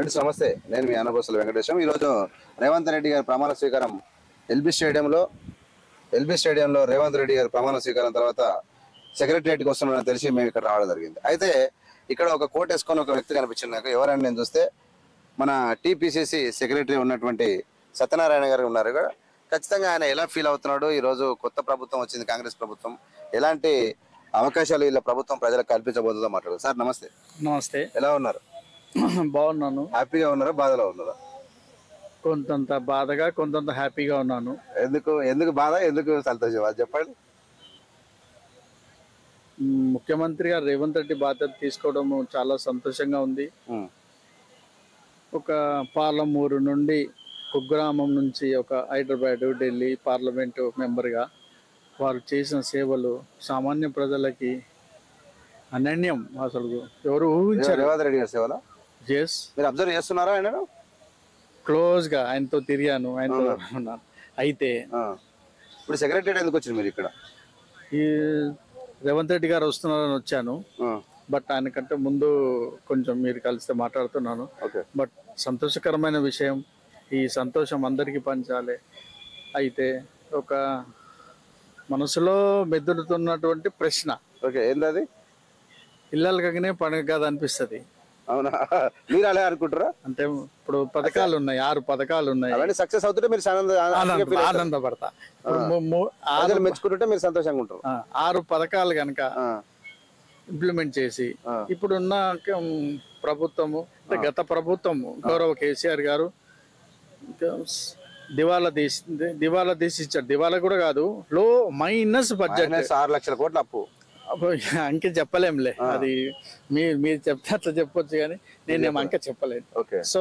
Friends నమస్తే నేను మీ అన్నబోసల వెంకటేశం ఈరోజు రేవంత్ రెడ్డి గారి ప్రమాణ స్వీకారం ఎల్బీ స్టేడియంలో ఎల్బీ స్టేడియంలో రేవంత్ రెడ్డి గారి ప్రమాణ స్వీకారం తర్వాత సెక్రటరియట్కి వస్తున్నారని తెలిసి మేము ఇక్కడ రావడం జరిగింది అయితే ఇక్కడ ఒక కోట్ వేసుకొని ఒక వ్యక్తి కనిపించింది నాకు ఎవరని నేను చూస్తే మన టీపీసీసీ సెక్రటరీ ఉన్నటువంటి సత్యనారాయణ గారు ఉన్నారు ఇక్కడ ఖచ్చితంగా ఆయన ఎలా ఫీల్ అవుతున్నాడు ఈరోజు కొత్త ప్రభుత్వం వచ్చింది కాంగ్రెస్ ప్రభుత్వం ఎలాంటి అవకాశాలు వీళ్ళ ప్రభుత్వం ప్రజలకు కల్పించబోతుందో మాట్లాడు సార్ నమస్తే నమస్తే ఎలా ఉన్నారు బాగున్నాను హ్యాపీగా ఉన్నారా బాధలో ఉన్నారా కొంతంత బాధగా కొంతంత హ్యాపీగా ఉన్నాను ఎందుకు ఎందుకు బాధ ఎందుకు సంతోషం అది చెప్పండి మ్, ముఖ్యమంత్రిగా రేవంత్ రెడ్డి బాధ్యత తీసుకోవడం చాలా సంతోషంగా ఉంది ఉమ్, ఒక పాలమూరు నుండి కుగ్రామం నుంచి ఒక హైదరాబాద్ ఢిల్లీ పార్లమెంటు మెంబర్గా వారు చేసిన సేవలు సామాన్య ప్రజలకి అనన్యం అసలు ఎవరు ఊహించారు రేవంత్ రెడ్డి గారి సేవలో జస్ మీరు అబ్జర్వ్ చేస్తున్నారా ఆయన క్లోజ్గా ఆయనతో తిరిగాను ఆయనతో ఉన్నాను అయితే ఇప్పుడు సెక్రటరీ ఎందుకు వచ్చింది మీరు ఇక్కడ ఈ రేవంత్ రెడ్డి గారు వస్తున్నారని వచ్చాను ఆ, బట్ ఆయనకంటే ముందు కొంచెం మీరు కలిస్తే మాట్లాడుతున్నాను ఓకే బట్ సంతోషకరమైన విషయం ఈ సంతోషం అందరికీ పంచాలి అయితే ఒక మనసులో మెదులుతున్నటువంటి ప్రశ్న ఓకే ఏంది అది ఇళ్ళకనే పండుగ కాదు అనిపిస్తుంది అవునా మీరు అలా అనుకుంటారా అంటే ఇప్పుడు పథకాలు ఉన్నాయి ఆరు పథకాలు ఉన్నాయి అవన్నీ సక్సెస్ అవుతుంటే మీరు ఆనంద ఆనంద ఆనందపడతా ఇప్పుడు ము- ము- ఆరు ప్రజలు మెచ్చుకుంటుంటే మీరు సంతోషంగా ఉంటారు ఆ, ఆరు పథకాలు కనుక ఆ, ఇంప్లిమెంట్ చేసి ఆ. ఇప్పుడున్న క- ప్రభుత్వము అంటే గత ప్రభుత్వము గౌరవ కేసీఆర్ గారు ఇంకా స్- దివాలా తీసి దివాలా తీసి ఇచ్చారు దివాలా కూడా కాదు లో మైనస్ బడ్జెట్ మైనస్ ఆరు లక్షల కోట్ల అప్పు అంకె చెప్పలేంలే అది మీరు మీరు చెప్తే అట్లా చెప్పొచ్చు కానీ నేనేం అంకె చెప్పలేను ఓకే సో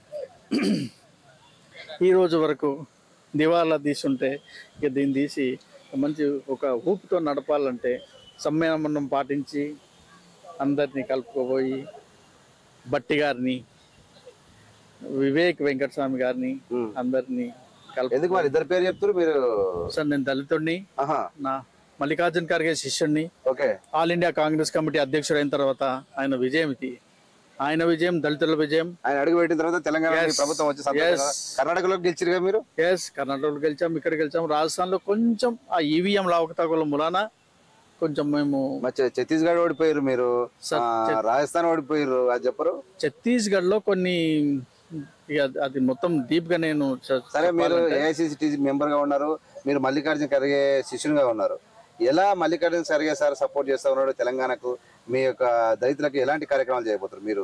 ఈ రోజు వరకు దివాలా తీసుంటే ఇక దీన్ని తీసి మంచి ఒక ఊపుతో నడపాలంటే సమ్మేళనం పాటించి అందరినీ కలుపుకోబోయి బట్టి గారిని వివేక్ వెంకటస్వామి గారిని ఉమ్. అందరినీ కలుపు ఎందుకు మరి ఇద్దరు పేరు చెప్తారు మీరు సార్ నేను దళితుడిని ఆహా నా మల్లికార్జున్ ఖర్గే శిష్యుడిని okay All India Congress committee అధ్యక్షుడు అయిన తర్వాత ఆయన విజయం ఇది ఆయన విజయం దళితుల విజయం ఆయన అడుగు పెట్టిన తర్వాత తెలంగాణ Yes. ప్రభుత్వం వచ్చి సంతోషంగా- Yes. కర్ణాటకలో గెలిచిరుగా మీరు ఎస్ కర్ణాటకలో గెలిచాం ఇక్కడ గెలిచాం రాజస్థాన్లో కొంచెం ఆ ఈవీఎం లావకతగుల మూలాన కొంచెం మేము మరి ఛ- ఛత్తీస్గఢ్ ఓడిపోయారు మీరు సార్, ఆ, రాజస్థాన్ ఓడిపోయారు అది చెప్పరు ఛత్తీస్గఢ్లో కొన్ని ఇక అది- అది మొత్తం డీప్ గా నేను చ- సరే మీరు ఏఐసిసి మెంబర్ గా ఉన్నారు మీరు మల్లికార్జున ఖర్గే శిష్యునిగా ఉన్నారు ఎలా మల్లికార్జున ఖర్గే సార్ సపోర్ట్ చేస్తా ఉన్నాడు తెలంగాణకు మీ యొక్క దళితులకు ఎలాంటి కార్యక్రమాలు చేయబోతారు మీరు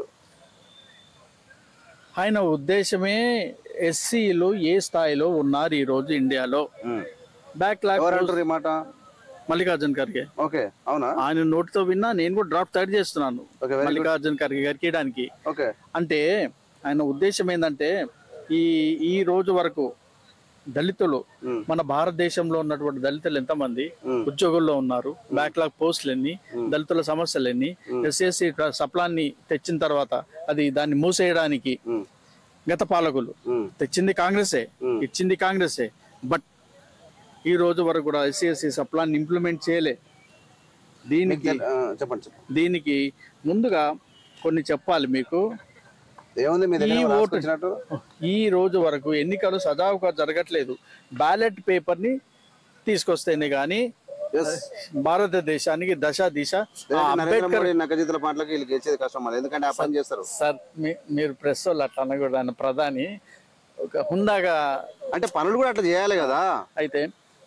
ఆయన ఉద్దేశమే ఎస్సీలు ఏ స్థాయిలో ఉన్నారు ఈ రోజు ఇండియాలో ఉమ్. బ్యాక్ లాగ్ ఎవరు అంటారు ఈ మాట మల్లికార్జున్ ఖర్గే ఓకే అవునా ఆయన నోటితో విన్నా నేను కూడా డ్రాప్ తయారు చేస్తున్నాను ఓకే వెరీ మల్లికార్జున్ ఖర్గే గారికి ఇవ్వడానికి ఓకే అంటే ఆయన ఉద్దేశం ఏంటంటే ఈ ఈ రోజు వరకు దళితులు ఉమ్. మన భారతదేశంలో ఉన్నటువంటి దళితులు ఎంతమంది ఉమ్. ఉద్యోగుల్లో ఉన్నారు బ్యాక్లాగ్ పోస్టులు ఎన్ని దళితుల సమస్యలు ఎన్ని ఎస్ఎస్సి సప్లాన్ని తెచ్చిన తర్వాత అది దాన్ని మూసేయడానికి ఉమ్. గత పాలకులు ఉమ్. తెచ్చింది కాంగ్రెసే ఉమ్. ఇచ్చింది కాంగ్రెసే బట్ ఈ రోజు వరకు కూడా ఎస్సీఎస్సి సప్లాన్ని ఇంప్లిమెంట్ చేయలే దీనికి తెల్- ఆ, చెప్పండి చెప్పండి దీనికి ముందుగా కొన్ని చెప్పాలి మీకు ఏముంది మీ దగ్గర ఈ ఏమైనా ఓటు- రాసుకొచ్చినట్టు ఈ రోజు వరకు ఎన్నికలు సజావుగా జరగట్లేదు బ్యాలెట్ పేపర్ ని తీసుకొస్తేనే గాని ఎస్ భారతదేశానికి దశ దిశ ఆ నరేంద్ర అంబేద్కర్ మోడీ నక్కజిత్తుల పాటలకు వీళ్ళు గెలిచేది కష్టం మరి ఎందుకంటే ఆ పని చేస్తారు సార్ మీ- మీరు ప్రెస్ వాళ్ళు అట్లా అనకూడదు ఆయన ప్రధాని ఒక హుందాగా అంటే పనులు కూడా అట్లా చేయాలి కదా అయితే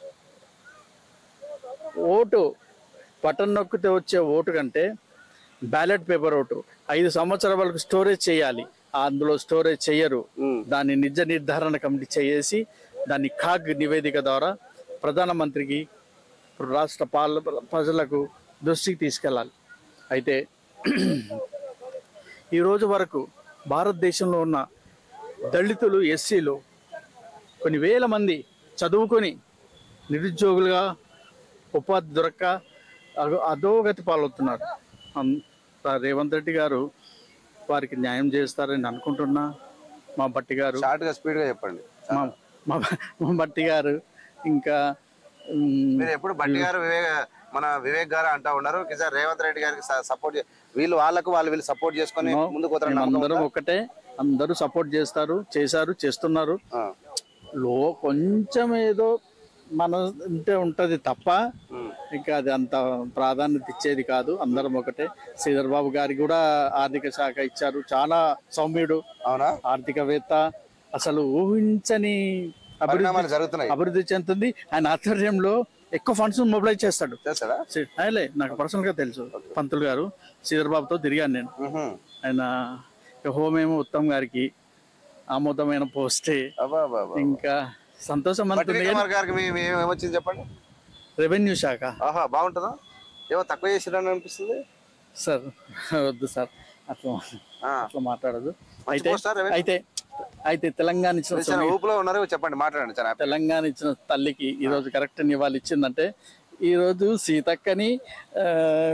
ఓటు బటన్ నొక్కితే వచ్చే ఓటు కంటే బ్యాలెట్ పేపర్ ఓటు ఐదు సంవత్సరాల వరకు స్టోరేజ్ చేయాలి అందులో స్టోరేజ్ చేయరు ఉమ్. దాన్ని నిజ నిర్ధారణ కమిటీ చేసి దాన్ని కాగ్ నివేదిక ద్వారా ప్రధానమంత్రికి రాష్ట్ర పాల ప్రజలకు దృష్టికి తీసుకెళ్ళాలి అయితే ఈ రోజు వరకు భారతదేశంలో ఉన్న దళితులు ఎస్సీలు కొన్ని వేల మంది చదువుకొని నిరుద్యోగులుగా ఉపాధి దొరక్క అగో- అధోగతి పాలవుతున్నారు అం- ఆ రేవంత్ రెడ్డి గారు వారికి న్యాయం చేస్తారని అనుకుంటున్నా మా బట్టి గారు షార్ట్ గా స్పీడ్ గా చెప్పండి మా మా మా బట్టి గారు ఇంకా ఉమ్, మీరు ఎప్పుడు బట్టి గారు వివేక మన వివేక్ గారు అంటా ఉన్నారు కిసాన్ రేవంత్ రెడ్డి గారికి సపోర్ట్ వీళ్ళు వాళ్ళకు వాళ్ళు వీళ్ళు సపోర్ట్ చేసుకొని ముందుకు పోతారని నమ్మకం అందరం ఉందా? ఒకటే అందరూ సపోర్ట్ చేస్తారు చేశారు చేస్తున్నారు ఆ, లో కొంచెం ఏదో మన ఉంటే ఉంటది తప్ప ఉమ్, ఇంకా అది అంత ప్రాధాన్యత ఇచ్చేది కాదు అందరం ఒకటే శ్రీధర్ బాబు గారికి కూడా ఆర్థిక శాఖ ఇచ్చారు చాలా సౌమ్యుడు అవునా ఆర్థికవేత్త అసలు ఊహించని అభివృద్ధి పరిణామాలు జరుగుతున్నాయి అభివృద్ధి చెందుతుంది ఆయన ఆధ్వర్యంలో ఎక్కువ ఫండ్స్ మొబిలైజ్ చేస్తాడు చేస్తాడా సి- ఆయనలే నాకు పర్సనల్ గా తెలుసు పంతులు గారు శ్రీధర్ బాబుతో తిరిగాను నేను ఉహుం. ఆయన హోమేమో ఉత్తమ్ గారికి ఆమోదమైన పోస్టే అబ్బా, అబ్బా, అబ్బా. ఇంకా సంతోషం బట్టి అంటుంది విక్రమార్క గారికి మీ- మీ ఏమొచ్చింది చెప్పండి రెవెన్యూ శాఖ ఆహా బాగుంటుందా ఏమో తక్కువ చేసిరని అనిపిస్తుంది సార్ వద్దు సార్ అట్లా ఆ, అట్లా మాట్లాడదు మంచి అయితే పోస్టా రెవెన్యూ? అయితే అయితే తెలంగాణ ఇచ్చిన మీరు చాలా ఊపులో ఉన్నారు చెప్పండి మాట్లాడండి చాలా తెలంగాణ ఇచ్చిన తల్లికి ఈ రోజు కరెక్ట్ నివాళి ఇచ్చిందంటే ఈ రోజు సీతక్కని ఆ,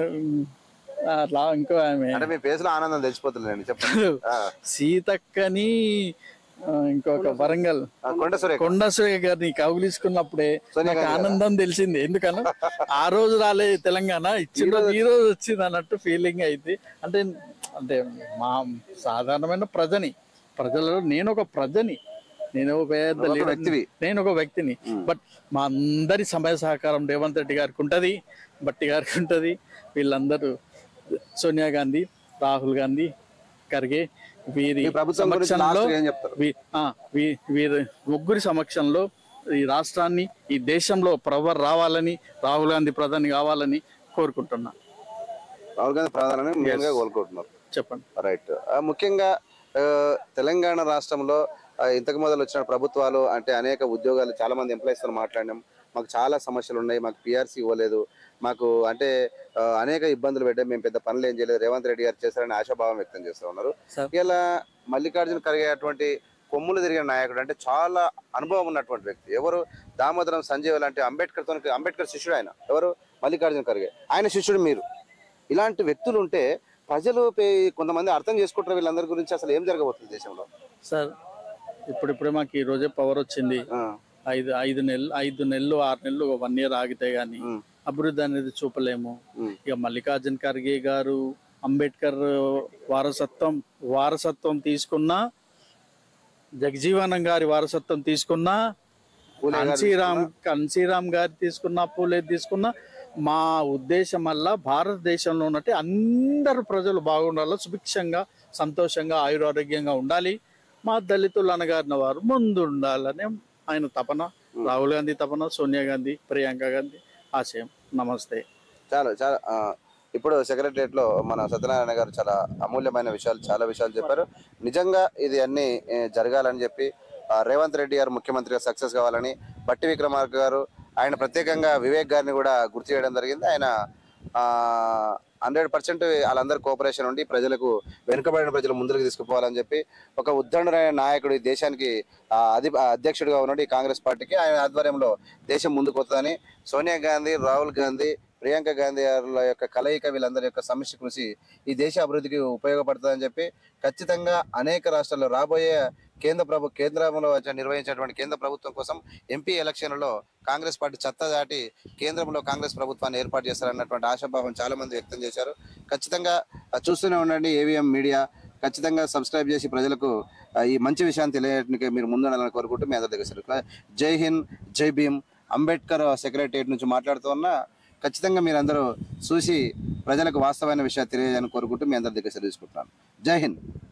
అట్లా ఇంకో ఆమె అంటే మీ ఫేస్ లో ఆనందం తెలిసిపోతుందండి చెప్పండి ఆ, సీతక్కని ఆ, ఇంకొక వరంగల్ ఆ, కొండ సురేఖ కొండ సూర్య గారిని కౌగిలించుకున్నప్పుడే సోనియా నాకు గాంధీ ఆనందం తెలిసింది ఎందుకన్నా ఆ రోజు రాలే తెలంగాణ ఇచ్చిన రోజు ఈ రోజు వచ్చింది అన్నట్టు ఫీలింగ్ అయింది అంటే అంటే మా సాధారణమైన ప్రజని ప్రజలలో నేను ఒక ప్రజని నేను ఒక పెద్ద ఒక leader ని. వ్యక్తివి. నేను ఒక వ్యక్తిని బట్ మా అందరి సమయ సహకారం రేవంత్ రెడ్డి గారికి ఉంటది బట్టి గారికి ఉంటది వీళ్ళందరూ సోనియా గాంధీ రాహుల్ గాంధీ ఖర్గే వీరి మీ ప్రభుత్వం గురించి సమక్షంలో లాస్ట్ ఏం చెప్తారు వీ- ఆ, వీ- వీరి ముగ్గురి సమక్షంలో ఈ రాష్ట్రాన్ని ఈ దేశంలో ప్రవర్ రావాలని రాహుల్ గాంధీ ప్రధాని కావాలని కోరుకుంటున్నా రాహుల్ గాంధీ ప్రధాని మెయిన్ గా కోలుకుంటున్నారు చెప్పండి రైట్ ముఖ్యంగా ఆ, తెలంగాణ రాష్ట్రంలో ఆ, ఇంతకు మొదలు వచ్చిన ప్రభుత్వాలు అంటే అనేక ఉద్యోగాలు చాలా మంది ఎంప్లాయీస్ తో మాట్లాడినాం మాకు చాలా సమస్యలు ఉన్నాయి మాకు పిఆర్సీ ఇవ్వలేదు మాకు అంటే ఆ, అనేక ఇబ్బందులు పెట్టాం మేము పెద్ద పనులు ఏం చేయలేదు రేవంత్ రెడ్డి గారు చేశారని ఆశాభావం వ్యక్తం చేస్తూ ఉన్నారు సార్. ఇలా మల్లికార్జున ఖర్గే అటువంటి కొమ్ములు తిరిగిన నాయకుడు అంటే చాలా అనుభవం ఉన్నటువంటి వ్యక్తి ఎవరు దామోదరం సంజయ్ లాంటి అంబేద్కర్ తో అంబేద్కర్ శిష్యుడు ఆయన ఎవరు మల్లికార్జున ఖర్గే ఆయన శిష్యుడు మీరు ఇలాంటి వ్యక్తులు ఉంటే ప్రజలు పే- కొంతమంది అర్థం చేసుకుంటారు వీళ్ళందరి గురించి అసలు ఏం జరగబోతుంది దేశంలో సార్ ఇప్పుడిప్పుడే మాకు ఈ రోజే పవర్ వచ్చింది ఆ, ఐదు ఐదు నెలలు ఐదు నెలలు ఆరు నెలలు వన్ ఇయర్ ఆగితే గానీ ఉమ్, అభివృద్ధి అనేది చూపలేము ఉమ్, ఇక మల్లికార్జున్ ఖర్గే గారు అంబేద్కర్ వారసత్వం వారసత్వం తీసుకున్నా జగజీవనం గారి వారసత్వం తీసుకున్నా పూలే గారు కన్సీరామ్ కన్సీరామ్ గారు తీసుకున్నా పూలే తీసుకున్నా మా ఉద్దేశం వల్ల భారతదేశంలో ఉన్నట్టు అందరు ప్రజలు బాగుండాలి సుభిక్షంగా సంతోషంగా ఆయురారోగ్యంగా ఉండాలి మా దళితులు అనగారిన వారు ముందు ఉండాలని ఆయన తపన రాహుల్ గాంధీ తపన సోనియా గాంధీ ప్రియాంక గాంధీ ఆశయం నమస్తే చాలా చాలా ఆ, ఇప్పుడు సెక్రటరియట్ లో మన సత్యనారాయణ గారు చాలా అమూల్యమైన విషయాలు చాలా విషయాలు చెప్పారు నిజంగా ఇది అన్ని ఏ, జరగాలని చెప్పి ఆ, రేవంత్ రెడ్డి గారు ముఖ్యమంత్రిగా సక్సెస్ కావాలని బట్టి విక్రమార్క గారు ఆయన ప్రత్యేకంగా వివేక్ గారిని కూడా గుర్తు చేయడం జరిగింది ఆయన హండ్రెడ్ పర్సెంట్ వాళ్ళందరూ కోఆపరేషన్ ఉండి ప్రజలకు వెనుకబడిన ప్రజలు ముందుకు తీసుకుపోవాలని చెప్పి ఒక ఉద్దండుడైన నాయకుడు ఈ దేశానికి ఆ, అధి ఆ, అధ్యక్షుడిగా ఉన్నాడు ఈ కాంగ్రెస్ పార్టీకి ఆయన ఆధ్వర్యంలో దేశం ముందుకు పోతుందని సోనియా గాంధీ రాహుల్ గాంధీ ప్రియాంక గాంధీ గారుల యొక్క కలయిక వీళ్ళందరి యొక్క సమిష్టి కృషి ఈ దేశ అభివృద్ధికి ఉపయోగపడుతుందని చెప్పి ఖచ్చితంగా అనేక రాష్ట్రాల్లో రాబోయే కేంద్ర ప్రభు కేంద్రంలో వచ్చే- నిర్వహించేటువంటి కేంద్ర ప్రభుత్వం కోసం ఎంపీ ఎలక్షన్లలో కాంగ్రెస్ పార్టీ చెత్త దాటి కేంద్రంలో కాంగ్రెస్ ప్రభుత్వాన్ని ఏర్పాటు చేస్తారన్నటువంటి ఆశాభావం చాలా మంది వ్యక్తం చేశారు ఖచ్చితంగా ఆ, చూస్తూనే ఉండండి ఏవిఎం మీడియా ఖచ్చితంగా సబ్స్క్రైబ్ చేసి ప్రజలకు ఆ, ఈ మంచి విషయాన్ని తెలియడానికి మీరు ముందుండాలని కోరుకుంటూ మీ అందరి దగ్గర సెలవు. జై హింద్ జై భీమ్ అంబేద్కర్ సెక్రటరియట్ నుంచి మాట్లాడుతూ ఉన్నా ఖచ్చితంగా మీరందరూ చూసి ప్రజలకు వాస్తవమైన విషయాలు తెలియజేయాలని కోరుకుంటూ మీ అందరి దగ్గర సెలవు తీసుకుంటున్నాను జై హింద్